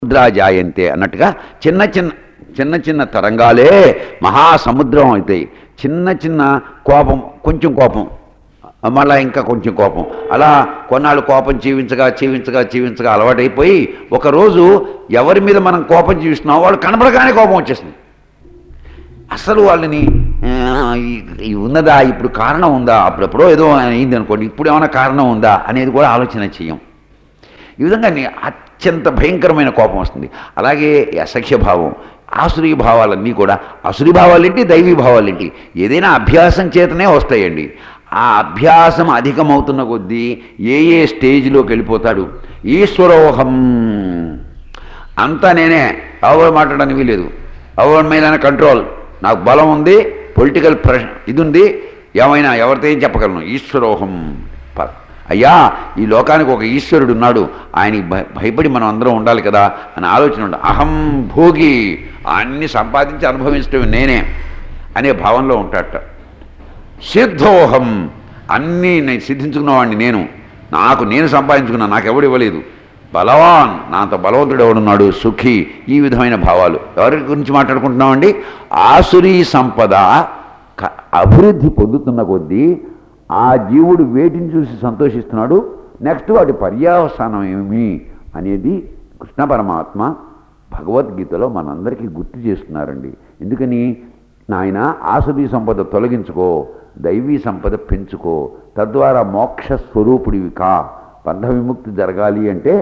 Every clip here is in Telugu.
సముద్రాజాయంతే అన్నట్టుగా చిన్న చిన్న చిన్న చిన్న తరంగాలే మహాసముద్రం అవుతాయి చిన్న చిన్న కోపం కొంచెం కోపం మళ్ళా ఇంకా కొంచెం కోపం అలా కొన్నాళ్ళు కోపం జీవించగా జీవించగా జీవించగా అలవాటైపోయి ఒకరోజు ఎవరి మీద మనం కోపం జీవిస్తున్నామో వాళ్ళు కనబడగానే కోపం వచ్చేస్తుంది అసలు వాళ్ళని ఆ, ఈ- ఈ ఉన్నదా ఇప్పుడు కారణం ఉందా అప్పుడెప్పుడో ఏదో అయింది అనుకోండి ఇప్పుడు ఏమైనా కారణం ఉందా అనేది కూడా ఆలోచన చెయ్యం ఈ విధంగా నీ అత్యంత భయంకరమైన కోపం వస్తుంది అలాగే ఈ అసఖ్య భావం ఆసురీ భావాలన్నీ కూడా అసురీ భావాలేంటి దైవీ భావాలేంటి ఏదైనా అభ్యాసం చేతనే వస్తాయండి ఆ అభ్యాసం అధికమవుతున్న కొద్దీ ఏ ఏ స్టేజ్లోకి వెళ్ళిపోతాడు ఈశ్వరోహం అంతా నేనే ఎవరు మాట్లాడడానికి వీలేదు ఎవరి మీద కంట్రోల్ నాకు బలం ఉంది పొలిటికల్ ప్రెష ఇది ఉంది ఏమైనా ఎవరితో ఏం చెప్పగలను ఈశ్వరోహం ప- అయ్యా ఈ లోకానికి ఒక ఈశ్వరుడు ఉన్నాడు ఆయనకి భయ- భయపడి మనం అందరం ఉండాలి కదా అని ఆలోచన ఉండాలి అహం భోగి అన్ని సంపాదించి అనుభవించడం నేనే అనే భావంలో ఉంటాడట సిద్ధోహం అన్నీ నేను సిద్ధించుకున్నవాడిని నేను నాకు నేను సంపాదించుకున్నా నాకెవడు ఇవ్వలేదు బలవాన్ నా అంత బలవంతుడు ఎవడున్నాడు సుఖి ఈ విధమైన భావాలు ఎవరి గురించి మాట్లాడుకుంటున్నామండి ఆసురీ సంపద క- అభివృద్ధి పొందుతున్న కొద్దీ ఆ జీవుడు వేటిని చూసి సంతోషిస్తున్నాడు నెక్స్ట్ వాటి పర్యావసానం ఏమి అనేది కృష్ణ పరమాత్మ భగవద్గీతలో మనందరికీ గుర్తు చేస్తున్నారండి ఎందుకని నాయన ఆసురీ సంపద తొలగించుకో దైవీ సంపద పెంచుకో తద్వారా మోక్ష స్వరూపుడివి కా బంధ విముక్తి జరగాలి అంటే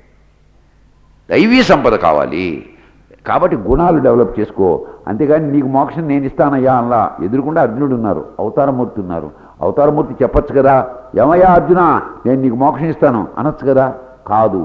దైవీ సంపద కావాలి కాబట్టి గుణాలు డెవలప్ చేసుకో అంతేగాని నీకు మోక్షం నేను ఇస్తానయ్యా అలా ఎదురుకుండా అర్జునుడు ఉన్నారు అవతారమూర్తి ఉన్నారు అవతారమూర్తి చెప్పొచ్చు కదా ఏమయ్యా అర్జున నేను నీకు మోక్షం ఇస్తాను అనొచ్చు కదా కాదు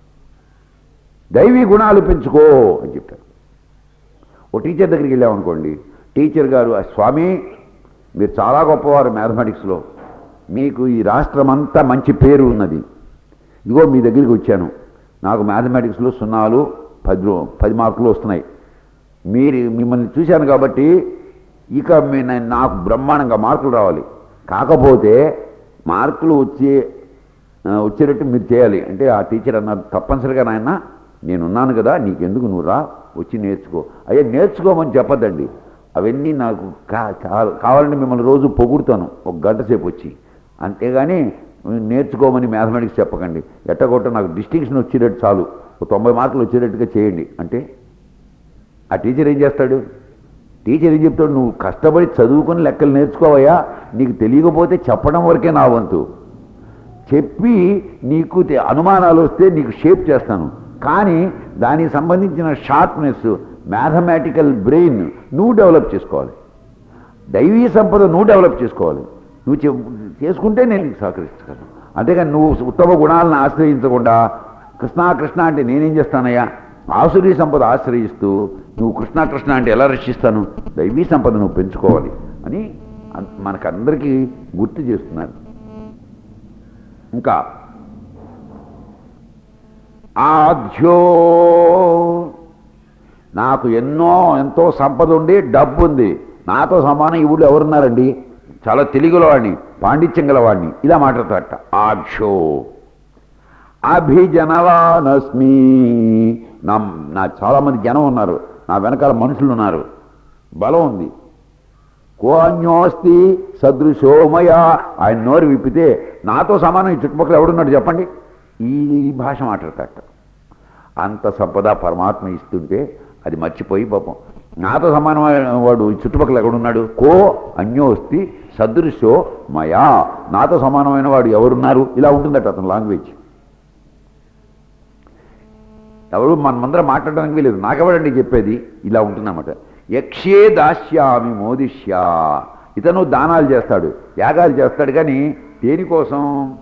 దైవీ గుణాలు పెంచుకో అని చెప్పారు ఓ టీచర్ దగ్గరికి వెళ్ళామనుకోండి టీచర్ గారు "ఆ స్వామి మీరు చాలా గొప్పవారు మ్యాథమెటిక్స్లో మీకు ఈ రాష్ట్రం అంతా మంచి పేరు ఉన్నది ఇదిగో మీ దగ్గరికి వచ్చాను నాకు మ్యాథమెటిక్స్లో సున్నాలు పది రో- పది మార్కులు వస్తున్నాయి మీరు మిమ్మల్ని చూశాను కాబట్టి ఇక మీ- నేను- నాకు బ్రహ్మాండంగా మార్కులు రావాలి కాకపోతే మార్కులు వచ్చే ఆ, వచ్చేటట్టు మీరు చేయాలి అంటే ఆ టీచర్ అన్నారు తప్పనిసరిగా నాయన నేనున్నాను కదా నీకెందుకు నువ్వు రా వచ్చి నేర్చుకో అయ్యా నేర్చుకోమని చెప్పద్దండి అవన్నీ నాకు కా కా- కావాలంటే మిమ్మల్ని రోజు పొగుడుతాను ఒక గంట సేపు వచ్చి అంతేగాని నేర్చుకోమని మ్యాథమెటిక్స్ చెప్పకండి ఎట్టగొట్ట నాకు డిస్టింక్షన్ వచ్చేటట్టు చాలు ఒక తొంభై మార్కులు వచ్చేటట్టుగా చేయండి అంటే ఆ టీచర్ ఏం చేస్తాడు టీచర్ ఏం చెప్తాడు నువ్వు కష్టపడి చదువుకొని లెక్కలు నేర్చుకోవయ్యా నీకు తెలియకపోతే చెప్పడం వరకే నా వంతు చెప్పి నీకు తె- అనుమానాలు వస్తే నీకు షేప్ చేస్తాను కానీ దానికి సంబంధించిన షార్ప్నెస్ మ్యాథమెటికల్ బ్రెయిన్ నువ్వు డెవలప్ చేసుకోవాలి దైవీ సంపద నువ్వు డెవలప్ చేసుకోవాలి నువ్వు చె- చేసుకుంటే నేను నీకు సహకరిస్తాను అంతేగాని నువ్వు ఉత్తమ గుణాలను ఆశ్రయించకుండా కృష్ణ కృష్ణ అంటే నేనేం చేస్తానయ్యా ఆసురీ సంపద ఆశ్రయిస్తూ నువ్వు కృష్ణ కృష్ణ అంటే ఎలా రక్షిస్తాను దైవీ సంపద నువ్వు పెంచుకోవాలి అని అన్- మనకందరికీ గుర్తు చేస్తున్నారు ఇంకా ఆధ్యో నాకు ఎన్నో ఎంతో సంపద ఉండి డబ్బు ఉంది నాతో సమానం ఈ ఊళ్ళో ఎవరున్నారండి చాలా తెలుగులవాడిని పాండిత్యం గలవాడిని ఇలా మాట్లాడతారట ఆక్షో అభిజనవానస్మి నా నా చాలామంది జనం ఉన్నారు నా వెనకాల మనుషులు ఉన్నారు బలం ఉంది కోన్యోస్తి సదృశోమయ ఆయన నోరు విప్పితే నాతో సమానం ఈ చుట్టుపక్కల ఎవడున్నాడు చెప్పండి ఈ ఈ భాష మాట్లాడతాట అంత సంపద పరమాత్మ ఇస్తుంటే అది మర్చిపోయి పాపం నాతో సమానమైన వాడు ఈ చుట్టుపక్కల ఎక్కడున్నాడు కో అన్యోస్తి సదృశో మయా నాతో సమానమైన వాడు ఎవరున్నారు ఇలా ఉంటుందట అతని లాంగ్వేజ్ ఎవరు మన ముందర మాట్లాడడానికి వీలేదు నాకెవడండి చెప్పేది ఇలా ఉంటుందన్నమాట యక్షే దాస్యామి మోదిష్యా ఇతను దానాలు చేస్తాడు యాగాలు చేస్తాడు కానీ దేనికోసం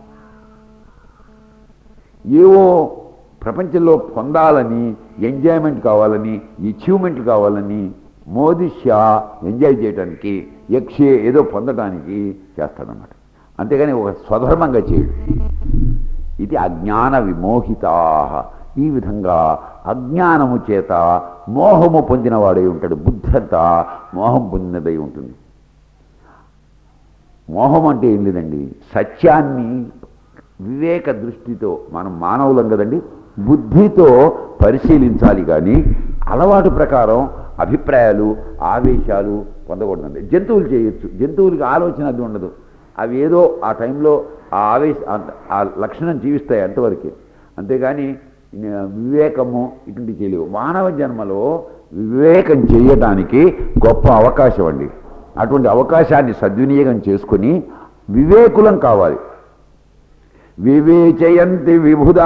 ఏవో ప్రపంచంలో పొందాలని ఎంజాయ్మెంట్ కావాలని అచీవ్మెంట్లు కావాలని మోదిష్యా ఎంజాయ్ చేయడానికి యక్షే ఏదో పొందడానికి చేస్తాడనమాట అంతేగాని ఒక స్వధర్మంగా చేయడు ఇది అజ్ఞాన విమోహితా ఈ విధంగా అజ్ఞానము చేత మోహము పొందినవాడై ఉంటాడు బుద్ధి అంతా మోహం పొందినదై ఉంటుంది మోహం అంటే ఏం లేదండి సత్యాన్ని వివేక దృష్టితో మనం మానవులం కదండి బుద్ధితో పరిశీలించాలి కానీ అలవాటు ప్రకారం అభిప్రాయాలు ఆవేశాలు పొందకూడదండి జంతువులు చేయొచ్చు జంతువులకి ఆలోచన అది ఉండదు అవి ఏదో ఆ టైంలో ఆ ఆవేశ ఆ- ఆ లక్షణం జీవిస్తాయి అంతవరకే అంతేగాని ఆ, వివేకము ఇటువంటి చేయలేవు మానవ జన్మలో వివేకం చేయడానికి గొప్ప అవకాశం అండి అటువంటి అవకాశాన్ని సద్వినియోగం చేసుకొని వివేకులం కావాలి వివేచయంతి విబుధ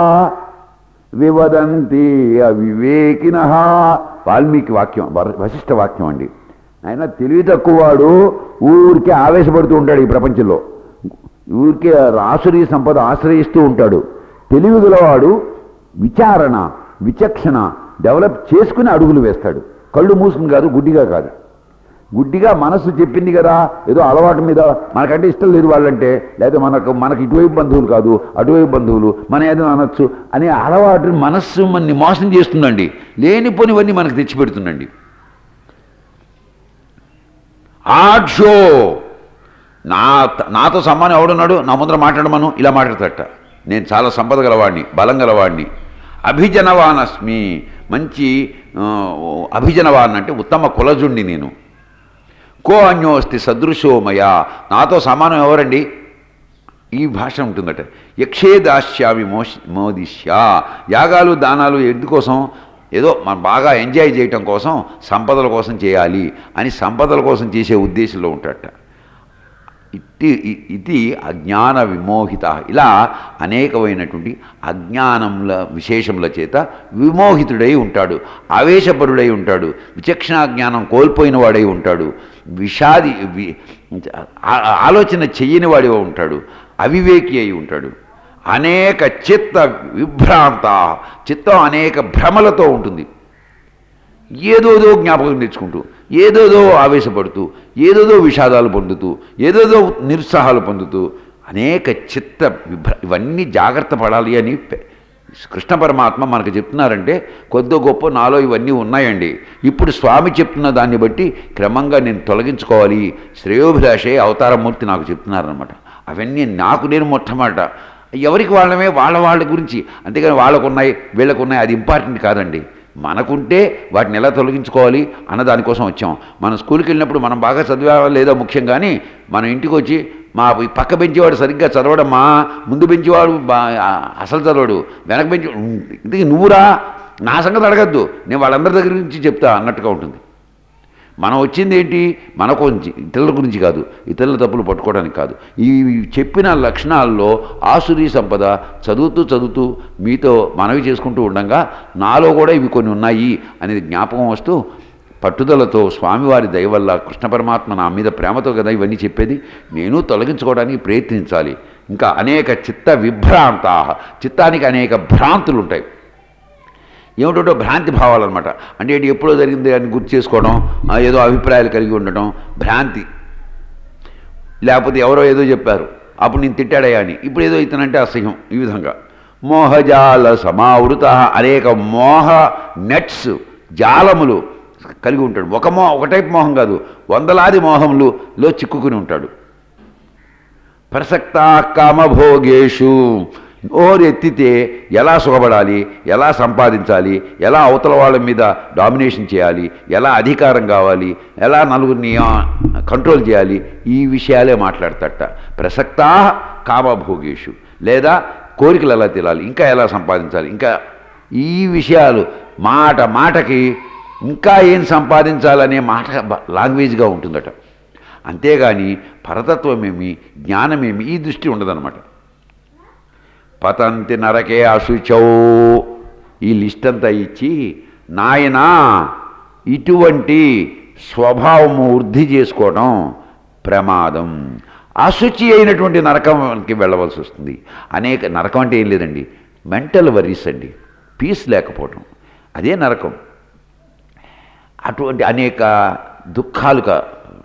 వివదంతి అవివేకిన వాల్మీకి వాక్యం వర- వశిష్ఠ వాక్యం అండి ఆయన తెలివి తక్కువవాడు ఊరికే ఆవేశపడుతూ ఉంటాడు ఈ ప్రపంచంలో ఊరికే రాసురి సంపద ఆశ్రయిస్తూ ఉంటాడు తెలివి గలవాడు విచారణ విచక్షణ డెవలప్ చేసుకుని అడుగులు వేస్తాడు కళ్ళు మూసుకుని కాదు గుడ్డిగా కాదు గుడ్డిగా మనసు చెప్పింది కదా ఏదో అలవాటు మీద మనకంటే ఇష్టం లేదు వాళ్ళంటే లేదా మనకు మనకి ఇటువైపు బంధువులు కాదు అటువైపు బంధువులు మన ఏదో అనొచ్చు అనే అలవాటు మనస్సు మనని మోసం చేస్తుందండి లేనిపోనివన్నీ మనకు తెచ్చిపెడుతుందండి ఆక్షో నా నాతో సమ్మానం ఎవడున్నాడు నా ముందర మాట్లాడమను ఇలా మాట్లాడతట నేను చాలా సంపద గలవాడిని బలం గలవాడిని అభిజనవానస్మి మంచి ఆ, అభిజనవాన్ అంటే ఉత్తమ కులజుండి నేను కో అన్యోస్తి సదృశోమయ నాతో సమానం ఎవరండి ఈ భాష ఉంటుందట యక్షే దాస్యామి మోష్ మోదిష్య యాగాలు దానాలు ఎందుకోసం ఏదో మనం బాగా ఎంజాయ్ చేయటం కోసం సంపదల కోసం చేయాలి అని సంపదల కోసం చేసే ఉద్దేశంలో ఉంటాడట ఇట్టి ఇ- ఇది అజ్ఞాన విమోహిత ఇలా అనేకమైనటువంటి అజ్ఞానముల విశేషముల చేత విమోహితుడై ఉంటాడు ఆవేశపరుడై ఉంటాడు విచక్షణ జ్ఞానం కోల్పోయిన వాడై ఉంటాడు విషాది వి- ఆ- ఆలోచన చెయ్యని వాడి ఉంటాడు అవివేకి అయి ఉంటాడు అనేక చిత్త విభ్రాంత చిత్తం అనేక భ్రమలతో ఉంటుంది ఏదోదో జ్ఞాపకం తెచ్చుకుంటూ ఏదోదో ఆవేశపడుతూ ఏదోదో విషాదాలు పొందుతూ ఏదోదో నిరుత్సాహాలు పొందుతూ అనేక చిత్త విభ్ర ఇవన్నీ జాగ్రత్త పడాలి అని పె- కృష్ణ పరమాత్మ మనకు చెప్తున్నారంటే కొద్ది గొప్ప నాలో ఇవన్నీ ఉన్నాయండి ఇప్పుడు స్వామి చెప్తున్న దాన్ని బట్టి క్రమంగా నేను తొలగించుకోవాలి శ్రేయోభిలాషే అవతారమూర్తి నాకు చెప్తున్నారనమాట అవన్నీ నాకు నేను మొట్టమొదట ఎవరికి వాళ్ళమే వాళ్ళ వాళ్ళ గురించి అంతేగాని వాళ్ళకు ఉన్నాయి వీళ్ళకు ఉన్నాయి అది ఇంపార్టెంట్ కాదండి మనకుంటే వాటిని ఎలా తొలగించుకోవాలి అన్న దానికోసం వచ్చాం మనం స్కూల్కి వెళ్ళినప్పుడు మనం బాగా చదివా లేదా ముఖ్యం కానీ మనం ఇంటికి వచ్చి మా ఈ పక్క బెంచేవాడు సరిగ్గా చదవడమ్మా ముందు బెంచేవాడు బా అసలు చదవడు వెనక బెంచి ఇంటికి నువ్వురా నా సంగతి అడగద్దు నేను వాళ్ళందరి దగ్గర నుంచి చెప్తా అన్నట్టుగా ఉంటుంది మనం వచ్చింది ఏంటి మన గురించి ఇతరుల గురించి కాదు ఇతరుల తప్పులు పట్టుకోవడానికి కాదు ఈ చెప్పిన లక్షణాల్లో ఆసురీ సంపద చదువుతూ చదువుతూ మీతో మనవి చేసుకుంటూ ఉండగా నాలో కూడా ఇవి కొన్ని ఉన్నాయి అనేది జ్ఞాపకం వస్తూ పట్టుదలతో స్వామివారి దయ వల్ల కృష్ణ పరమాత్మ నా మీద ప్రేమతో కదా ఇవన్నీ చెప్పేది నేను తొలగించుకోవడానికి ప్రయత్నించాలి ఇంకా అనేక చిత్త విభ్రాంత చిత్తానికి అనేక భ్రాంతులు ఉంటాయి ఏమిటో భ్రాంతి భావాలన్నమాట అంటే ఏంటి ఎప్పుడో జరిగింది అని గుర్తు చేసుకోవడం ఆ, ఏదో అభిప్రాయాలు కలిగి ఉండటం భ్రాంతి లేకపోతే ఎవరో ఏదో చెప్పారు అప్పుడు నేను తిట్టాడయ్యా అని ఇప్పుడు ఏదో ఇతనంటే అసహ్యం ఈ విధంగా మోహజాల సమావృత అనేక మోహ నెట్స్ జాలములు కలిగి ఉంటాడు ఒక మో ఒక టైప్ మోహం కాదు వందలాది మోహములులో చిక్కుకుని ఉంటాడు ప్రసక్త కామభోగేషు నోరెత్తితే ఎలా సుఖపడాలి ఎలా సంపాదించాలి ఎలా అవతల వాళ్ళ మీద డామినేషన్ చేయాలి ఎలా అధికారం కావాలి ఎలా నలుగురిని ఆ, కంట్రోల్ చేయాలి ఈ విషయాలే మాట్లాడతట ప్రసక్తా కామభోగేషు లేదా కోరికలు ఎలా తీరాలి ఇంకా ఎలా సంపాదించాలి ఇంకా ఈ విషయాలు మాట మాటకి ఇంకా ఏం సంపాదించాలనే మాట బ- లాంగ్వేజ్గా ఉంటుందట అంతేగాని పరతత్వమేమి జ్ఞానమేమి ఈ దృష్టి ఉండదన్నమాట పతంతి నరకే అశుచౌ ఈ లిస్ట్ అంతా ఇచ్చి నాయనా ఇటువంటి స్వభావము వృద్ధి చేసుకోవడం ప్రమాదం అశుచి అయినటువంటి నరకంకి వెళ్ళవలసి వస్తుంది అనేక నరకం అంటే ఏం లేదండి మెంటల్ వరీస్ అండి పీస్ లేకపోవటం అదే నరకం అటువంటి అనేక దుఃఖాలుగా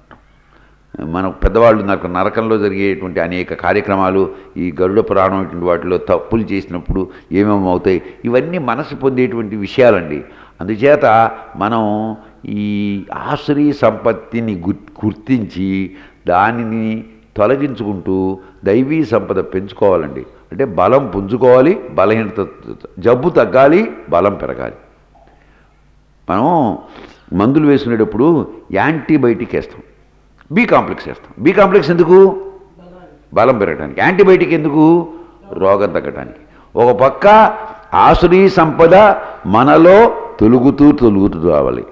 మన పెద్దవాళ్ళు నాకు నరకంలో జరిగేటువంటి అనేక కార్యక్రమాలు ఈ గరుడ పురాణం ఇటువంటి వాటిలో తప్పులు చేసినప్పుడు ఏమేమి అవుతాయి ఇవన్నీ మనసు పొందేటువంటి విషయాలండి అందుచేత మనం ఈ ఆశ్రీ సంపత్తిని గు- గుర్తించి దానిని తొలగించుకుంటూ దైవీ సంపద పెంచుకోవాలండి అంటే బలం పుంజుకోవాలి బలహీనత జబ్బు తగ్గాలి బలం పెరగాలి మనం మందులు వేసుకునేటప్పుడు యాంటీబయాటిక్ వేస్తాం బి కాంప్లెక్స్ వేస్తాం బి కాంప్లెక్స్ ఎందుకు బలం పెరగడానికి యాంటీబయాటిక్ ఎందుకు రోగం తగ్గడానికి ఒక పక్క ఆసురీ సంపద మనలో తొలుగుతూ తొలుగుతూ రావాలి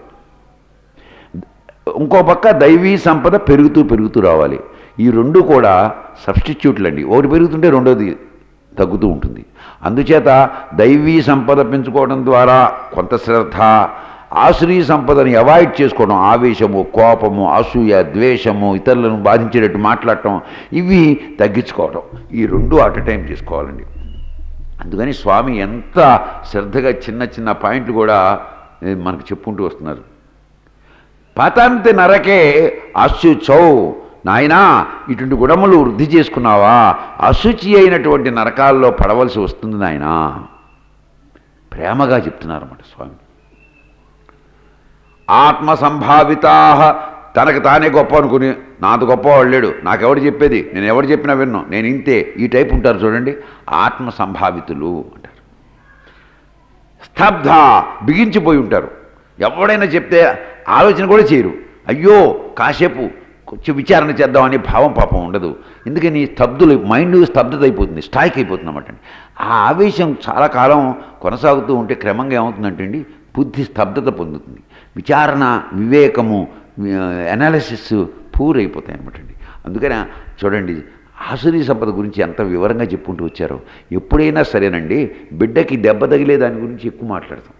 ఇంకో పక్క దైవీ సంపద పెరుగుతూ పెరుగుతూ రావాలి ఈ రెండు కూడా సబ్స్టిట్యూట్లు అండి ఒకటి పెరుగుతుంటే రెండోది తగ్గుతూ ఉంటుంది అందుచేత దైవీ సంపద పెంచుకోవడం ద్వారా కొంత శ్రద్ధ ఆసురీ సంపదని అవాయిడ్ చేసుకోవడం ఆవేశము కోపము అసూయ ద్వేషము ఇతరులను బాధించేటట్టు మాట్లాడటం ఇవి తగ్గించుకోవడం ఈ రెండు అట్ టైం చేసుకోవాలండి అందుకని స్వామి ఎంత శ్రద్ధగా చిన్న చిన్న పాయింట్లు కూడా ఏ, మనకు చెప్పుకుంటూ వస్తున్నారు పతంతి నరకే అశుచౌ నాయనా ఇటువంటి గుణములు వృద్ధి చేసుకున్నావా అశుచి అయినటువంటి నరకాల్లో పడవలసి వస్తుంది నాయనా ప్రేమగా చెప్తున్నారన్నమాట స్వామి ఆత్మ సంభావితా తనకు తానే గొప్ప అనుకుని నాది గొప్పవాడు లేడు నాకెవడు చెప్పేది నేను ఎవడు చెప్పినా విన్ను నేను ఇంతే ఈ టైప్ ఉంటారు చూడండి ఆత్మ సంభావితులు అంటారు స్తబ్ధ బిగించిపోయి ఉంటారు ఎవడైనా చెప్తే ఆలోచన కూడా చేయరు అయ్యో కాసేపు కొంచెం విచారణ చేద్దామనే భావం పాపం ఉండదు ఎందుకని స్తబ్దులు మైండ్ స్తబ్దత అయిపోతుంది స్టాక్ అయిపోతుంది అన్నమాట ఆ ఆవేశం చాలా కాలం కొనసాగుతూ ఉంటే క్రమంగా ఏమవుతుందంటే అండి బుద్ధి స్తబ్దత పొందుతుంది విచారణ వివేకము అనాలిసిస్ పూర్ అయిపోతాయి అనమాట అండి అందుకని చూడండి ఆసురీ సంపద గురించి ఎంత వివరంగా చెప్పుకుంటూ వచ్చారో ఎప్పుడైనా సరేనండి బిడ్డకి దెబ్బ తగిలే దాని గురించి ఎక్కువ మాట్లాడతాం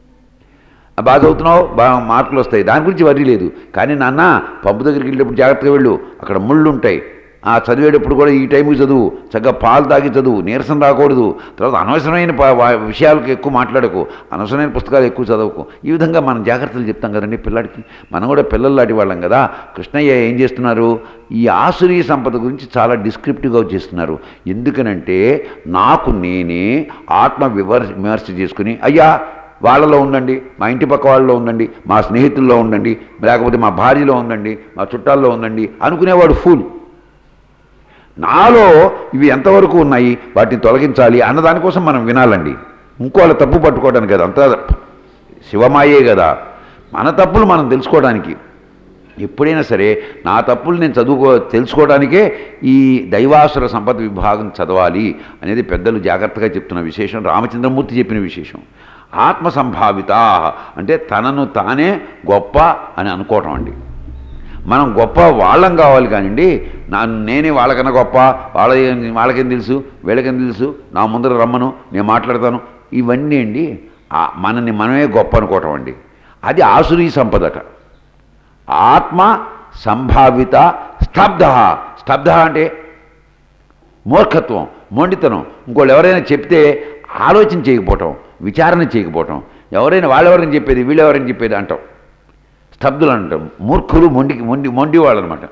ఆ, బాగా చదువుతున్నావు బాగా మార్కులు వస్తాయి దాని గురించి వరి లేదు కానీ నాన్న పంపు దగ్గరికి వెళ్ళేటప్పుడు జాగ్రత్తగా వెళ్ళు అక్కడ ముళ్ళు ఉంటాయి ఆ చదివేటప్పుడు కూడా ఈ టైంకి చదువు చక్కగా పాలు తాగి చదువు నీరసం రాకూడదు తర్వాత అనవసరమైన ప- వా- విషయాలకు ఎక్కువ మాట్లాడకు అనవసరమైన పుస్తకాలు ఎక్కువ చదవకు ఈ విధంగా మనం జాగ్రత్తలు చెప్తాం కదండి పిల్లాడికి మనం కూడా పిల్లలు లాంటి వాళ్ళం కదా కృష్ణయ్య ఏం చేస్తున్నారు ఈ ఆసురీ సంపద గురించి చాలా డిస్క్రిప్టివ్గా చేస్తున్నారు ఎందుకనంటే నాకు నేనే ఆత్మ వివర్ విమర్శ చేసుకుని అయ్యా వాళ్ళలో ఉండండి మా ఇంటి పక్క వాళ్ళలో ఉండండి మా స్నేహితుల్లో ఉండండి లేకపోతే మా భార్యలో ఉండండి మా చుట్టాల్లో ఉండండి అనుకునేవాడు ఫూల్ నాలో ఇవి ఎంతవరకు ఉన్నాయి వాటిని తొలగించాలి అన్న దానికోసం మనం వినాలండి ఇంకోళ్ళ తప్పు పట్టుకోవడానికి కదా అంతా శివమాయే కదా మన తప్పులు మనం తెలుసుకోవడానికి ఎప్పుడైనా సరే నా తప్పులు నేను చదువుకో తెలుసుకోవడానికే ఈ దైవాసుర సంపద విభాగం చదవాలి అనేది పెద్దలు జాగ్రత్తగా చెప్తున్న విశేషం రామచంద్రమూర్తి చెప్పిన విశేషం ఆత్మ సంభావిత అంటే తనను తానే గొప్ప అని అనుకోవటం అండి మనం గొప్ప వాళ్ళం కావాలి కానివ్వండి నా నేనే వాళ్ళకన్నా గొప్ప వాళ్ళ వాళ్ళకేం తెలుసు వీళ్ళకేం తెలుసు నా ముందర రమ్మను నేను మాట్లాడతాను ఇవన్నీ అండి ఆ మనని మనమే గొప్ప అనుకోవటం అండి అది ఆసురీ సంపదట ఆత్మ సంభావిత స్తబ్ధ స్తబ్ధ అంటే మూర్ఖత్వం మొండితనం ఇంకోళ్ళు ఎవరైనా చెప్తే ఆలోచన చేయకపోవటం విచారణ చేయకపోవటం ఎవరైనా వాళ్ళెవరని చెప్పేది వీళ్ళెవరని చెప్పేది అంటాం స్తబ్దులు అంటాం మూర్ఖులు మొండికి మొండి మొండి వాళ్ళు అనమాట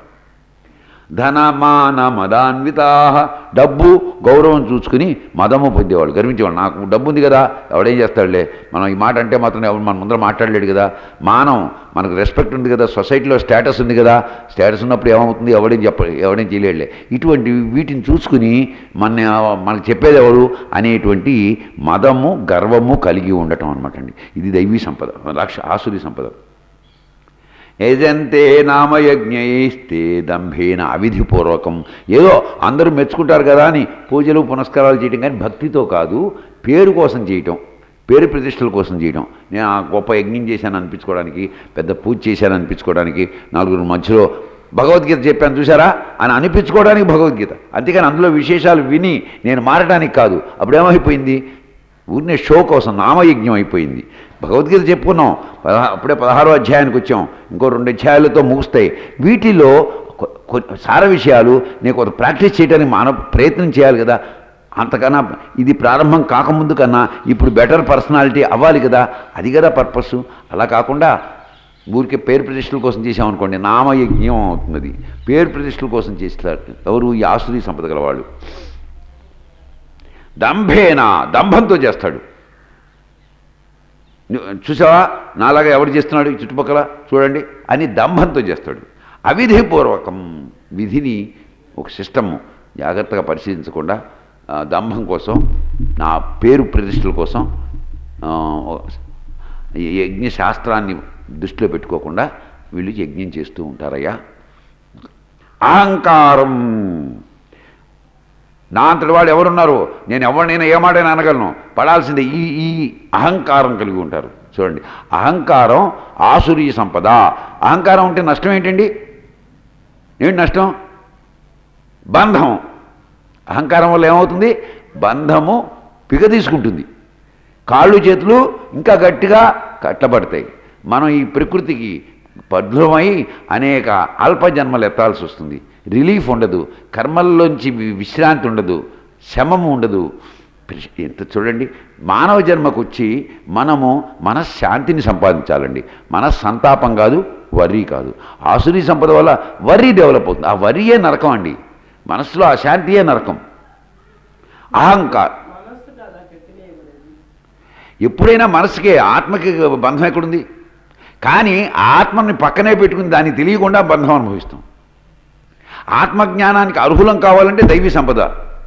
ధనమాన మదాన్వితా డబ్బు గౌరవం చూసుకుని మదము పొందేవాళ్ళు గర్వించేవాళ్ళు నాకు డబ్బు ఉంది కదా ఎవడేం చేస్తాడులే మనం ఈ మాట అంటే మాత్రం ఎవరు మన ముందర మాట్లాడలేడు కదా మానం మనకు రెస్పెక్ట్ ఉంది కదా సొసైటీలో స్టేటస్ ఉంది కదా స్టేటస్ ఉన్నప్పుడు ఏమవుతుంది ఎవడేం చెప్ప ఎవడేం చేయలేడులే ఇటువంటి వీటిని చూసుకుని మన మనకు చెప్పేది ఎవరు అనేటువంటి మదము గర్వము కలిగి ఉండటం అనమాట అండి ఇది దైవీ సంపద లక్ష ఆసురి సంపద ఏదంతే నామయజ్ఞయిస్తే దంభేన అవిధిపూర్వకం ఏదో అందరూ మెచ్చుకుంటారు కదా అని పూజలు పునస్కారాలు చేయటం కానీ భక్తితో కాదు పేరు కోసం చేయటం పేరు ప్రతిష్టల కోసం చేయడం నేను ఆ గొప్ప యజ్ఞం చేశాను అనిపించుకోవడానికి పెద్ద పూజ చేశాను అనిపించుకోవడానికి నలుగురు మధ్యలో భగవద్గీత చెప్పాను చూసారా అని అనిపించుకోవడానికి భగవద్గీత అంతేకాని అందులో విశేషాలు విని నేను మారడానికి కాదు అప్పుడేమైపోయింది ఊరినే షో కోసం నామయజ్ఞం అయిపోయింది భగవద్గీత చెప్పుకున్నాం పదహా అప్పుడే పదహారో అధ్యాయానికి వచ్చాం ఇంకో రెండు అధ్యాయాలతో ముగుస్తాయి వీటిలో కొ- కొ- సార విషయాలు నేను కొంత ప్రాక్టీస్ చేయడానికి మానవ ప్రయత్నం చేయాలి కదా అంతకన్నా ఇది ప్రారంభం కాకముందు కన్నా ఇప్పుడు బెటర్ పర్సనాలిటీ అవ్వాలి కదా అది కదా పర్పస్ అలా కాకుండా ఊరికే పేరు ప్రతిష్టల కోసం చేసామనుకోండి నామయజ్ఞం అవుతుంది పేరు ప్రతిష్టల కోసం చేస్తారు ఎవరు ఈ ఆసురీ సంపద గలవాళ్ళు దంభేన దంభంతో చేస్తాడు ను- చూసావా నాలాగా ఎవడు చేస్తున్నాడు ఈ చుట్టుపక్కల చూడండి అని దంభంతో చేస్తాడు అవిధిపూర్వకం విధిని ఒక సిస్టమ్ జాగ్రత్తగా పరిశీలించకుండా ఆ, దంభం కోసం నా పేరు ప్రతిష్టల కోసం ఆ, ఈ యజ్ఞ శాస్త్రాన్ని దృష్టిలో పెట్టుకోకుండా వీళ్ళు యజ్ఞం చేస్తూ ఉంటారయ్యా అహంకారం నా అంతటి వాడు ఎవరున్నారు నేను ఎవరినైనా ఏ మాటైనా అనగలను పడాల్సిందే ఈ ఈ అహంకారం కలిగి ఉంటారు చూడండి అహంకారం ఆసురీ సంపద అహంకారం ఉంటే నష్టం ఏంటండి ఏంటి నష్టం బంధం అహంకారం వల్ల ఏమవుతుంది బంధము పిగ తీసుకుంటుంది కాళ్ళు చేతులు ఇంకా గట్టిగా కట్టబడతాయి మనం ఈ ప్రకృతికి బద్ధమై అనేక అల్ప జన్మలు ఎత్తాల్సి వస్తుంది రిలీఫ్ ఉండదు కర్మల్లోంచి వి- విశ్రాంతి ఉండదు శమము ఉండదు ప్రిష్- ఎంత చూడండి మానవ జన్మకు వచ్చి మనము మనశ్శాంతిని సంపాదించాలండి మన సంతాపం కాదు వర్రీ కాదు ఆసురీ సంపద వల్ల వర్రీ డెవలప్ అవుతుంది ఆ వర్రీయే నరకం అండి మనసులో ఆ శాంతియే నరకం అహంకారం మనస్సు కదా గట్టినేయబడేది ఎప్పుడైనా మనసుకే ఆత్మకి బంధం ఎక్కడుంది కానీ ఆత్మని పక్కనే పెట్టుకుని దాన్ని తెలియకుండా బంధం అనుభవిస్తాం ఆత్మజ్ఞానానికి అర్హులం కావాలంటే దైవీ సంపద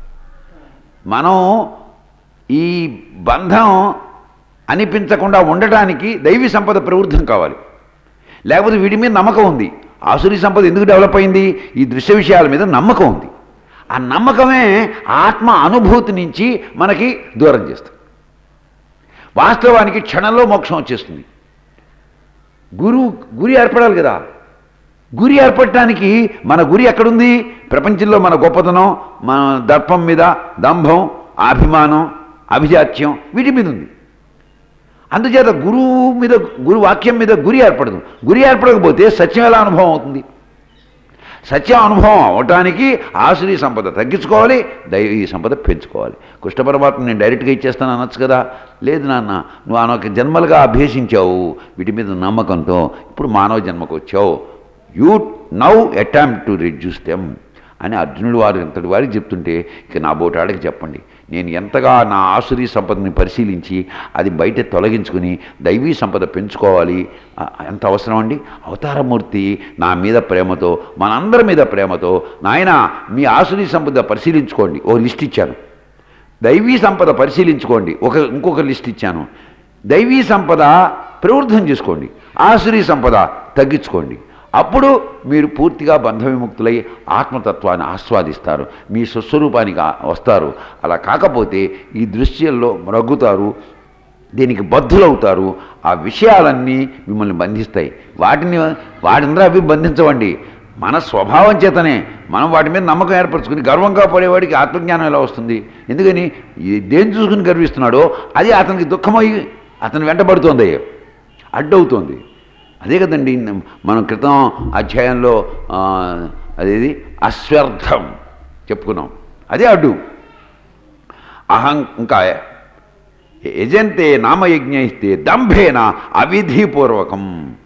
మనం ఈ బంధం అనిపించకుండా ఉండటానికి దైవీ సంపద ప్రవృద్ధం కావాలి లేకపోతే వీడి మీద నమ్మకం ఉంది ఆసురీ సంపద ఎందుకు డెవలప్ అయింది ఈ దృశ్య విషయాల మీద నమ్మకం ఉంది ఆ నమ్మకమే ఆత్మ అనుభూతి నుంచి మనకి దూరం చేస్తుంది వాస్తవానికి క్షణంలో మోక్షం వచ్చేస్తుంది గురువు గురి ఏర్పడాలి కదా గురి ఏర్పడటానికి మన గురి ఎక్కడుంది ప్రపంచంలో మన గొప్పతనం మన దర్పం మీద దంభం అభిమానం అభిజాత్యం వీటి మీద ఉంది అందుచేత గురువు మీద గురు వాక్యం మీద గురి ఏర్పడదు గురి ఏర్పడకపోతే సత్యం ఎలా అనుభవం అవుతుంది సత్యం అనుభవం అవటానికి ఆశ్రీ సంపద తగ్గించుకోవాలి దైవీ సంపద పెంచుకోవాలి కృష్ణ పరమాత్మ నేను డైరెక్ట్గా ఇచ్చేస్తాను అనొచ్చు కదా లేదు నాన్న నువ్వు అనేక జన్మలుగా అభ్యసించావు వీటి మీద నమ్మకంతో ఇప్పుడు మానవ జన్మకు వచ్చావు you now attempt to reduce them అని అర్జునుడు వారు ఎంతటి వారికి చెప్తుంటే ఇక నా బోటాడికి చెప్పండి నేను ఎంతగా నా ఆసురీ సంపదని పరిశీలించి అది బయట తొలగించుకుని దైవీ సంపద పెంచుకోవాలి ఆ, ఎంత అవసరం అండి అవతారమూర్తి నా మీద ప్రేమతో మనందరి మీద ప్రేమతో నాయన మీ ఆసురీ సంపద పరిశీలించుకోండి ఓ లిస్ట్ ఇచ్చాను దైవీ సంపద పరిశీలించుకోండి ఒక ఇంకొక లిస్ట్ ఇచ్చాను దైవీ సంపద ప్రవృద్ధం చేసుకోండి ఆసురీ సంపద తగ్గించుకోండి అప్పుడు మీరు పూర్తిగా బంధ విముక్తులై ఆత్మతత్వాన్ని ఆస్వాదిస్తారు మీ స్వస్వరూపానికి ఆ- వస్తారు అలా కాకపోతే ఈ దృశ్యంలో మ్రగ్గుతారు దీనికి బద్ధులవుతారు ఆ విషయాలన్నీ మిమ్మల్ని బంధిస్తాయి వాటిని వాటింద్ర అవి బంధించవండి మన స్వభావం చేతనే మనం వాటి మీద నమ్మకం ఏర్పరచుకుని గర్వంగా పడేవాడికి ఆత్మజ్ఞానం ఎలా వస్తుంది ఎందుకని ఈ దేని చూసుకుని గర్విస్తున్నాడో అది అతనికి దుఃఖమై అతను వెంటబడుతోంది అడ్డవుతోంది అదే కదండి మనం క్రితం అధ్యాయంలో ఆ, అదేది అశ్వర్థం చెప్పుకున్నాం అదే అడ్డు అహం ఇంకా యజంతే నామయజ్ఞ ఇస్తే దంభేన అవిధిపూర్వకం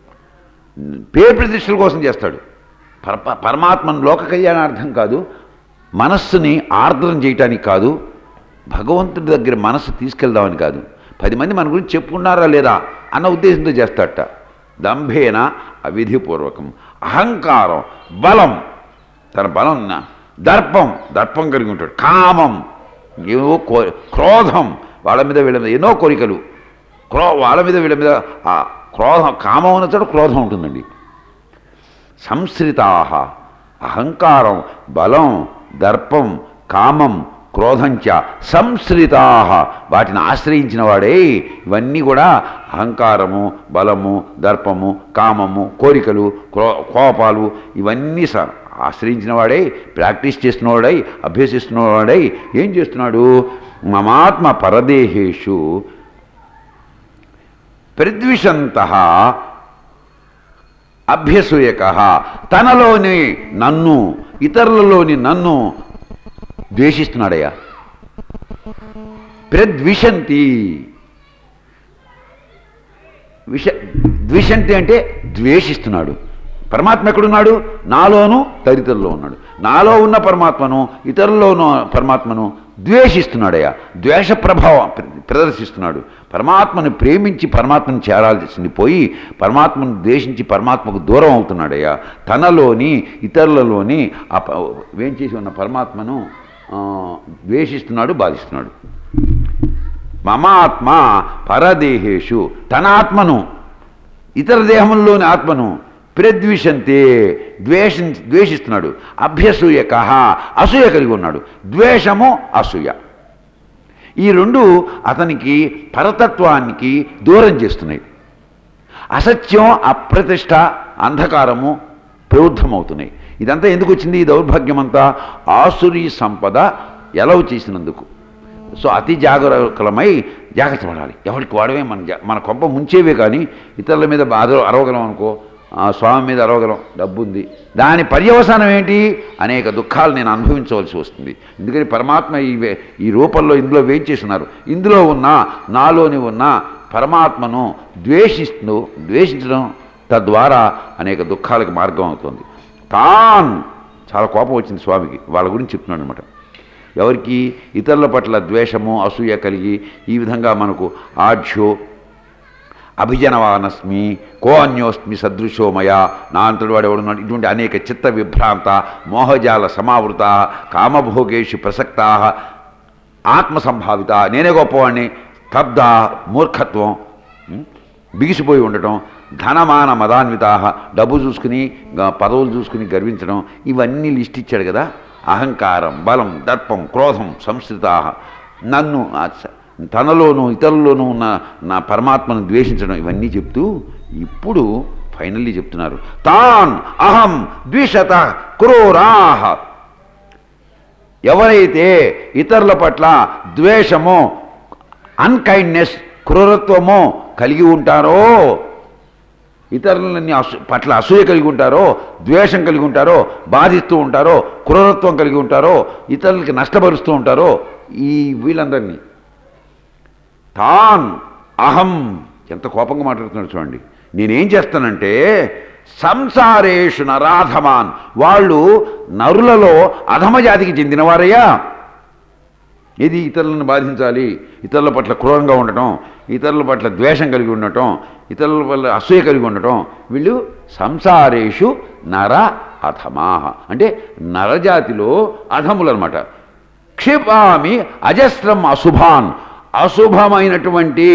పేరు ప్రతిష్టల కోసం చేస్తాడు పర పరమాత్మను లోక కళ్యాణార్థం కాదు మనస్సుని ఆర్ద్రం చేయటానికి కాదు భగవంతుడి దగ్గర మనస్సు తీసుకెళ్దామని కాదు పది మంది మన గురించి చెప్పుకున్నారా లేదా అన్న ఉద్దేశంతో చేస్తాడట దంభేన అవిధిపూర్వకం అహంకారం బలం తన బలం నా- దర్పం దర్పం కలిగి ఉంటాడు కామం ఏవో కో క్రోధం వాళ్ళ మీద వీళ్ళ మీద ఎన్నో కోరికలు క్రో వాళ్ళ మీద వీళ్ళ మీద ఆ క్రోధం కామం ఉన్న చోట క్రోధం ఉంటుందండి సంశ్రితా అహంకారం బలం దర్పం కామం క్రోధంచ సంశ్రితా వాటిని ఆశ్రయించిన వాడే ఇవన్నీ కూడా అహంకారము బలము దర్పము కామము కోరికలు క్రో కోపాలు ఇవన్నీ స ఆశ్రయించిన వాడై ప్రాక్టీస్ చేస్తున్నవాడై అభ్యసిస్తున్నవాడై ఏం చేస్తున్నాడు మమాత్మ పరదేహేషు ప్రద్విషంత అభ్యసూయక తనలోని నన్ను ఇతరులలోని నన్ను ద్వేషిస్తున్నాడయ్యా ప్రద్విషంతి విష ద్విషంతి అంటే ద్వేషిస్తున్నాడు పరమాత్మ ఎక్కడున్నాడు నాలోను తదితరులో ఉన్నాడు నాలో ఉన్న పరమాత్మను ఇతరుల్లో ఉన్న పరమాత్మను ద్వేషిస్తున్నాడయ్యా ద్వేష ప్రభావం ప్ర- ప్రదర్శిస్తున్నాడు పరమాత్మను ప్రేమించి పరమాత్మను చేరాల్సింది పోయి పరమాత్మను ద్వేషించి పరమాత్మకు దూరం అవుతున్నాడయ్యా తనలోని ఇతరులలోని ఆ ప- ఏం చేసి ఉన్న పరమాత్మను ఆ, ద్వేషిస్తున్నాడు బాధిస్తున్నాడు మమాత్మ పరదేహేషు తన ఆత్మను ఇతర దేహంలోని ఆత్మను ప్రద్విషంతే ద్వేష ద్వేషిస్తున్నాడు అభ్యసూయక అసూయ కలిగి ఉన్నాడు ద్వేషము అసూయ ఈ రెండు అతనికి పరతత్వానికి దూరం చేస్తున్నాయి అసత్యం అప్రతిష్ట అంధకారము ప్రవృద్ధమవుతున్నాయి ఇదంతా ఎందుకు వచ్చింది ఈ దౌర్భాగ్యం అంతా ఆసురీ సంపద ఎలవ్ చేసినందుకు సో అతి జాగరూకులమై జాగ్రత్త పడాలి ఎవరికి వాడమే మన జా- మన కొంప ముంచేవే కానీ ఇతరుల మీద బాధ అరవగలం అనుకో ఆ స్వామి మీద అరవగలం డబ్బు ఉంది దాని పర్యవసానం ఏంటి అనేక దుఃఖాలు నేను అనుభవించవలసి వస్తుంది ఎందుకని పరమాత్మ ఈ వే- ఈ రూపంలో ఇందులో వేయించేస్తున్నారు ఇందులో ఉన్న నాలోని ఉన్న పరమాత్మను ద్వేషిస్తూ ద్వేషించడం తద్వారా అనేక దుఃఖాలకు మార్గం అవుతుంది తాన్ చాలా కోపం వచ్చింది స్వామికి వాళ్ళ గురించి చెప్తున్నాడు అనమాట ఎవరికి ఇతరుల పట్ల ద్వేషము అసూయ కలిగి ఈ విధంగా మనకు ఆఢ్యో అభిజనవానస్మి కో అన్యోస్మి సదృశోమయ నా అంతటి వాడు ఎవడున్నాడు ఇటువంటి అనేక చిత్త విభ్రాంత మోహజాల సమావృత కామభోగేషు ప్రసక్త ఆత్మసంభావిత నేనే గొప్పవాడిని స్తబ్ద మూర్ఖత్వం ఉం? బిగిసిపోయి ఉండటం ధనమాన మదాన్విత డబ్బు చూసుకుని గ- పదవులు చూసుకుని గర్వించడం ఇవన్నీ లిస్ట్ ఇచ్చాడు కదా అహంకారం బలం దర్పం క్రోధం సంస్కృత నన్ను ఆ స- తనలోనూ ఇతరుల్లోనూ ఉన్న నా పరమాత్మను ద్వేషించడం ఇవన్నీ చెప్తూ ఇప్పుడు ఫైనల్లీ చెప్తున్నారు తాన్ అహం ద్విషత క్రూరాహ ఎవరైతే ఇతరుల పట్ల ద్వేషము అన్కైండ్నెస్ క్రూరత్వము కలిగి ఉంటారో ఇతరులని అసు పట్ల అసూయ కలిగి ఉంటారో ద్వేషం కలిగి ఉంటారో బాధిస్తూ ఉంటారో క్రూరత్వం కలిగి ఉంటారో ఇతరులకి నష్టపరుస్తూ ఉంటారో ఈ వీళ్ళందరినీ తాన్ అహం ఎంత కోపంగా మాట్లాడుతున్నాడు చూడండి నేనేం చేస్తానంటే సంసారేషు నరాధమాన్ వాళ్ళు నరులలో అధమ జాతికి చెందినవారయ్యా ఇది ఇతరులను బాధించాలి ఇతరుల పట్ల క్రూరంగా ఉండటం ఇతరుల పట్ల ద్వేషం కలిగి ఉండటం ఇతరుల పట్ల అసూయ కలిగి ఉండటం వీళ్ళు సంసారేషు నర అధమాహ అంటే నరజాతిలో అధములు అనమాట క్షిపామి అజస్రం అశుభాన్ అశుభమైనటువంటి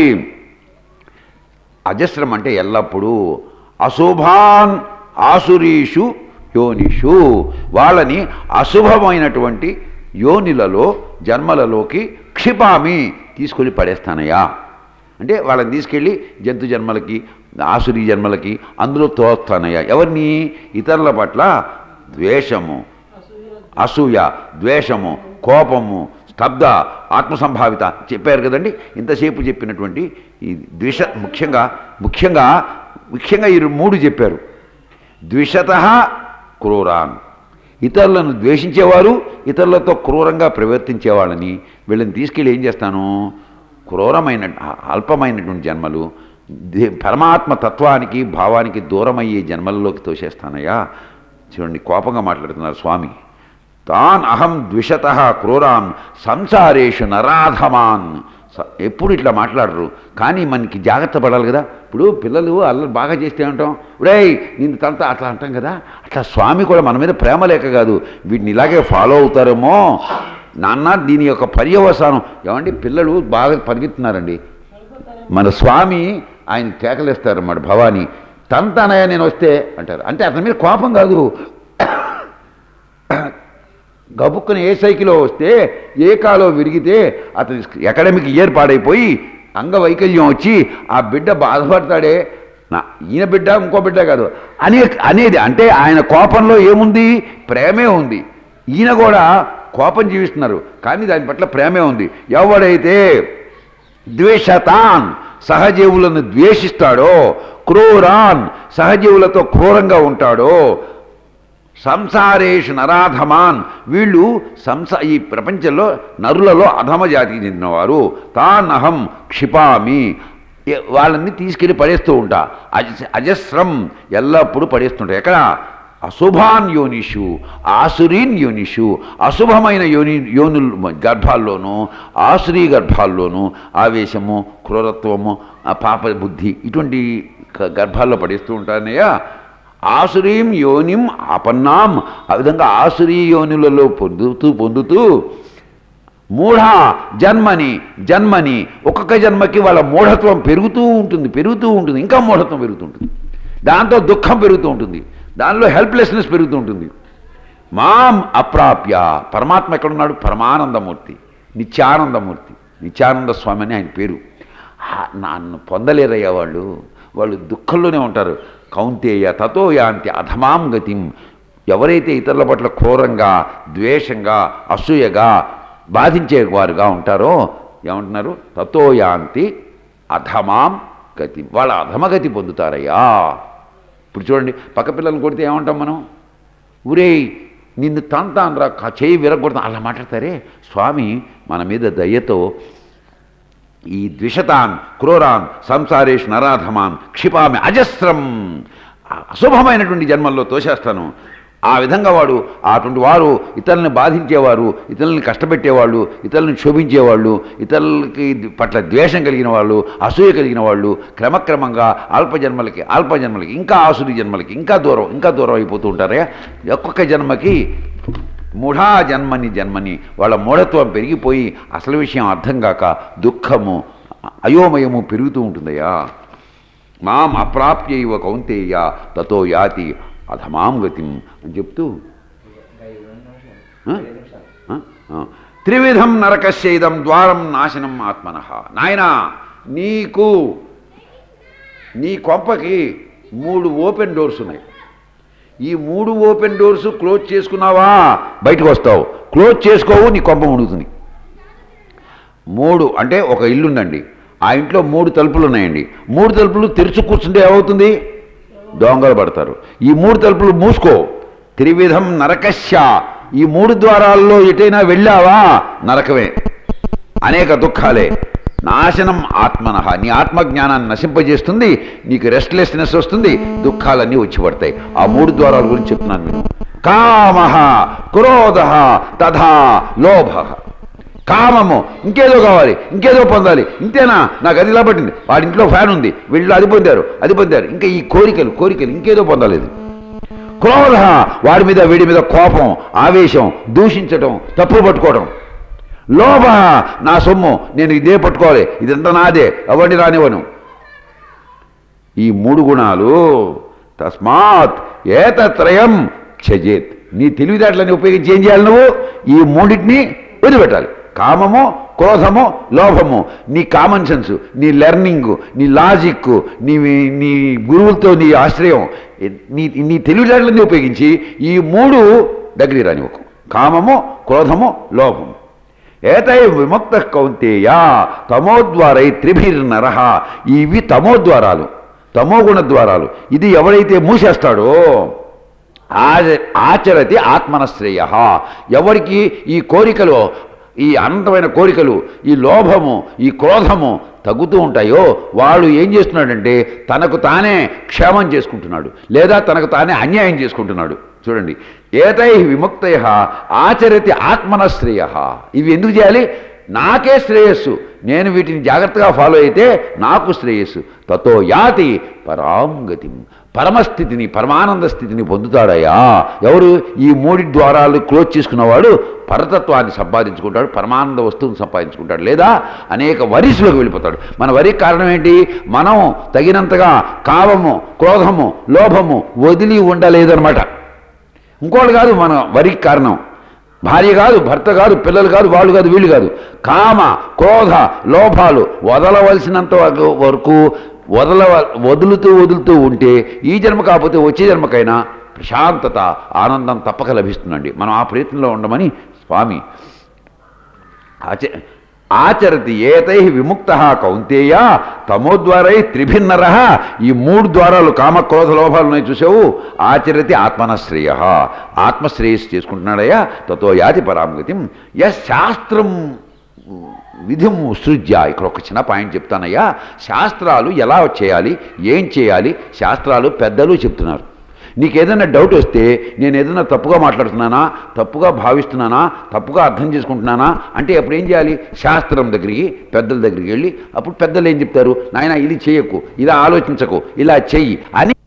అజస్రం అంటే ఎల్లప్పుడూ అశుభాన్ ఆసురీషు యోనిషు వాళ్ళని అశుభమైనటువంటి యోనిలలో జన్మలలోకి క్షిపామి తీసుకొని పడేస్తానయ్యా అంటే వాళ్ళని తీసుకెళ్ళి జంతు జన్మలకి ఆసురీ జన్మలకి అందులో తోస్తానయ్యా ఎవరిని ఇతరుల పట్ల ద్వేషము అసూయ ద్వేషము కోపము స్తబ్ద ఆత్మసంభావిత చెప్పారు కదండి ఇంతసేపు చెప్పినటువంటి ఈ ద్విష ముఖ్యంగా ముఖ్యంగా ముఖ్యంగా ఈ మూడు చెప్పారు ద్విషత క్రూరాన్ ఇతరులను ద్వేషించేవారు ఇతరులతో క్రూరంగా ప్రవర్తించేవాళ్ళని వీళ్ళని తీసుకెళ్ళి ఏం చేస్తాను క్రూరమైన అల్పమైనటువంటి జన్మలు దే- పరమాత్మ తత్వానికి భావానికి దూరమయ్యే జన్మలలోకి తోసేస్తానయ్యా చూడండి కోపంగా మాట్లాడుతున్నారు స్వామి తాన్ అహం ద్విషత క్రూరాన్ సంసారేషు నరాధమాన్ స- ఎప్పుడు ఇట్లా మాట్లాడరు కానీ మనకి జాగ్రత్త పడాలి కదా ఇప్పుడు పిల్లలు అల్లరి బాగా చేస్తే అంటాం ఉడేయ్ నిన్ను తంత అట్లా అంటాం కదా అట్లా స్వామి కూడా మన మీద ప్రేమ లేక కాదు వీటిని ఇలాగే ఫాలో అవుతారేమో నాన్న దీని యొక్క పర్యవసానం ఏమండి పిల్లలు బాగా పరిగెత్తున్నారండి మన స్వామి ఆయన కేకలేస్తారన్నమాట భవానీ తంతానయ్య నేను వస్తే అంటారు అంటే అతని మీద కోపం కాదు గబుక్కున ఏ సైకిలో వస్తే ఏ కాలో విరిగితే అతని అకాడమిక్ ఇయర్ పాడైపోయి అంగవైకల్యం వచ్చి ఆ బిడ్డ బాధపడతాడే నా ఈయన బిడ్డ ఇంకో బిడ్డ కాదు అనే అనేది అంటే ఆయన కోపంలో ఏముంది ప్రేమే ఉంది ఈయన కూడా కోపం జీవిస్తున్నారు కానీ దాని పట్ల ప్రేమే ఉంది ఎవడైతే ద్వేషతాన్ సహజీవులను ద్వేషిస్తాడో క్రూరాన్ సహజీవులతో క్రూరంగా ఉంటాడో సంసారేషు నరాధమాన్ వీళ్ళు సంస ఈ ప్రపంచంలో నరులలో అధమ జాతికి చెందినవారు తానహం క్షిపామి ఏ- వాళ్ళని తీసుకెళ్ళి పడేస్తూ ఉంటా అజ అజస్రం ఎల్లప్పుడూ పడేస్తుంటా ఎక్కడ అశుభాన్ యోనిషు ఆసురీన్ యోనిషు అశుభమైన యోని యోనులు గర్భాల్లోనూ ఆసురీ గర్భాల్లోనూ ఆవేశము క్రూరత్వము ఆ పాప బుద్ధి ఇటువంటి క- గర్భాల్లో పడేస్తూ ఉంటానయ్యా ఆసురీం యోనిం ఆపన్నాం ఆ విధంగా ఆసురీ యోనులలో పొందుతూ పొందుతూ మూఢ జన్మని జన్మని ఒక్కొక్క జన్మకి వాళ్ళ మూఢత్వం పెరుగుతూ ఉంటుంది పెరుగుతూ ఉంటుంది ఇంకా మూఢత్వం పెరుగుతూ ఉంటుంది దాంతో దుఃఖం పెరుగుతూ ఉంటుంది దానిలో హెల్ప్లెస్నెస్ పెరుగుతూ ఉంటుంది మాం అప్రాప్య పరమాత్మ ఎక్కడున్నాడు పరమానందమూర్తి నిత్యానందమూర్తి నిత్యానంద స్వామి అని ఆయన పేరు ఆ, నన్ను పొందలేరయ్యా వాళ్ళు వాళ్ళు దుఃఖంలోనే ఉంటారు కౌంతేయ తతో యాంతి అధమాం గతిం ఎవరైతే ఇతరుల పట్ల క్రూరంగా ద్వేషంగా అసూయగా బాధించేవారుగా ఉంటారో ఏమంటున్నారు తతో యాంతి అధమాం గతి వాళ్ళ అధమగతి పొందుతారయ్యా ఇప్పుడు చూడండి పక్క పిల్లల్ని కొడితే ఏమంటాం మనం ఊరేయ్ నిన్ను తంతాను రా కా- చేయి విరగొడతాను అలా మాట్లాడతారే స్వామి మన మీద దయతో ఈ ద్విషతాన్ క్రూరాన్ సంసారేష్ నరాధమాన్ క్షిపామి అజస్రం ఆ అశుభమైనటువంటి జన్మల్లో తోసేస్తాను ఆ విధంగా వాడు అటువంటి వారు ఇతరులను బాధించేవారు ఇతరులను కష్టపెట్టేవాళ్ళు ఇతరులను క్షోభించేవాళ్ళు ఇతరులకి పట్ల ద్వేషం కలిగిన వాళ్ళు అసూయ కలిగిన వాళ్ళు క్రమక్రమంగా అల్పజన్మలకి అల్పజన్మలకి ఇంకా ఆసురి జన్మలకి ఇంకా దూరం ఇంకా దూరం అయిపోతూ ఉంటారే ఒక్కొక్క జన్మకి మూఢా జన్మని జన్మని వాళ్ళ మూఢత్వం పెరిగిపోయి అసలు విషయం అర్థం కాక దుఃఖము అయోమయము పెరుగుతూ ఉంటుందయ్యా మాం అప్రాప్య ఇవ కౌంతేయ తతో యాతి అధమాం గతిం అని చెప్తూ ఆ? ఆ? ఆ. త్రివిధం నరకస్యైదం ద్వారం నాశనం ఆత్మన నాయనా నీకు నీ కొంపకి మూడు ఓపెన్ డోర్స్ ఉన్నాయి ఈ మూడు ఓపెన్ డోర్స్ క్లోజ్ చేసుకున్నావా బయటకు వస్తావు క్లోజ్ చేసుకోవు నీ కొంప మునుగుతుంది మూడు అంటే ఒక ఇల్లు ఉందండి ఆ ఇంట్లో మూడు తలుపులు ఉన్నాయండి మూడు తలుపులు తెరుచు కూర్చుంటే ఏమవుతుంది దొంగలు పడతారు ఈ మూడు తలుపులు మూసుకో త్రివిధం నరకశ్య ఈ మూడు ద్వారాల్లో ఎటైనా వెళ్ళావా నరకమే అనేక దుఃఖాలే నాశనం ఆత్మన నీ ఆత్మజ్ఞానాన్ని నశింపజేస్తుంది నీకు రెస్ట్లెస్నెస్ వస్తుంది దుఃఖాలన్నీ వచ్చి పడతాయి ఆ మూడు ద్వారాల గురించి చెప్తున్నాను నేను కామ క్రోధ తథా లోభ కామము ఇంకేదో కావాలి ఇంకేదో పొందాలి ఇంతేనా నాకు అది ఇలా పట్టింది వాడి ఇంట్లో ఫ్యాన్ ఉంది వీళ్ళు అది పొందారు అది పొందారు ఇంకా ఈ కోరికలు కోరికలు ఇంకేదో పొందలేదు క్రోధ వాడి మీద వీడి మీద కోపం ఆవేశం దూషించటం తప్పు పట్టుకోవడం లోభ నా సొమ్ము నేను ఇదే పట్టుకోవాలి ఇదంతా నాదే ఎవరిని రానివ్వను ఈ మూడు గుణాలు తస్మాత్ ఏతత్రయం క్షజేత్ నీ తెలివితేటలని ఉపయోగించి ఏం చేయాలి నువ్వు ఈ మూడింటిని వదిలిపెట్టాలి కామము క్రోధము లోభము నీ కామన్ సెన్స్ నీ లెర్నింగ్ నీ లాజిక్ నీ నీ గురువులతో నీ ఆశ్రయం నీ నీ తెలివితేటలని ఉపయోగించి ఈ మూడు దగ్గరికి రానివ్వకు కామము క్రోధము లోభము ఏతై విముక్త కౌంతేయ తమోద్వారై త్రిభిర్నర ఇవి తమోద్వారాలు తమోగుణ ద్వారాలు ఇది ఎవరైతే మూసేస్తాడో ఆ- ఆచరతి ఆత్మనశ్రేయ ఎవరికి ఈ కోరికలు ఈ అనంతమైన కోరికలు ఈ లోభము ఈ క్రోధము తగ్గుతూ ఉంటాయో వాడు ఏం చేస్తున్నాడంటే తనకు తానే క్షేమం చేసుకుంటున్నాడు లేదా తనకు తానే అన్యాయం చేసుకుంటున్నాడు చూడండి ఏతై విముక్తయ ఆచరతి ఆత్మనశ్రేయ ఇవి ఎందుకు చేయాలి నాకే శ్రేయస్సు నేను వీటిని జాగ్రత్తగా ఫాలో అయితే నాకు శ్రేయస్సు తతో యాతి పరాం గతిం పరమస్థితిని పరమానంద స్థితిని పొందుతాడయ్యా ఎవరు ఈ మూడి ద్వారాలు క్లోజ్ చేసుకున్నవాడు పరతత్వాన్ని సంపాదించుకుంటాడు పరమానంద వస్తువుని సంపాదించుకుంటాడు లేదా అనేక వరిసులోకి వెళ్ళిపోతాడు మన వరికి కారణం ఏంటి మనం తగినంతగా కామము క్రోధము లోభము వదిలి ఉండలేదన్నమాట ఇంకోటి కాదు మన వరికి కారణం భార్య కాదు భర్త కాదు పిల్లలు కాదు వాళ్ళు కాదు వీళ్ళు కాదు కామ క్రోధ లోభాలు వదలవలసినంత వరకు- వరకు వదల వదులుతూ వదులుతూ ఉంటే ఈ జన్మ కాకపోతే వచ్చే జన్మకైనా ప్రశాంతత ఆనందం తప్పక లభిస్తుందండి మనం ఆ ప్రయత్నంలో ఉండమని స్వామి ఆచ ఆచరతి ఏతై విముక్త కౌంతేయ తమోద్వారై త్రిభిన్నర ఈ మూడు ద్వారాలు కామక్రోధ లోభాలు ఉన్నాయి చూసావు ఆచరతి ఆత్మనశ్రేయ ఆత్మశ్రేయస్సు చేసుకుంటున్నాడయ్యా తతో యాతి పరాంగతిం ఎస్ శాస్త్రం విధిం సృజ్య ఇక్కడ ఒక చిన్న పాయింట్ చెప్తానయ్యా శాస్త్రాలు ఎలా చేయాలి ఏం చేయాలి శాస్త్రాలు పెద్దలు చెప్తున్నారు నీకు ఏదైనా డౌట్ వస్తే నేను ఏదైనా తప్పుగా మాట్లాడుతున్నానా తప్పుగా భావిస్తున్నానా తప్పుగా అర్థం చేసుకుంటున్నానా అంటే అప్పుడు ఏం చేయాలి శాస్త్రం దగ్గరికి పెద్దల దగ్గరికి వెళ్ళి అప్పుడు పెద్దలు ఏం చెప్తారు నాయన ఇది చేయకు ఇలా ఆలోచించకు ఇలా చెయ్యి అని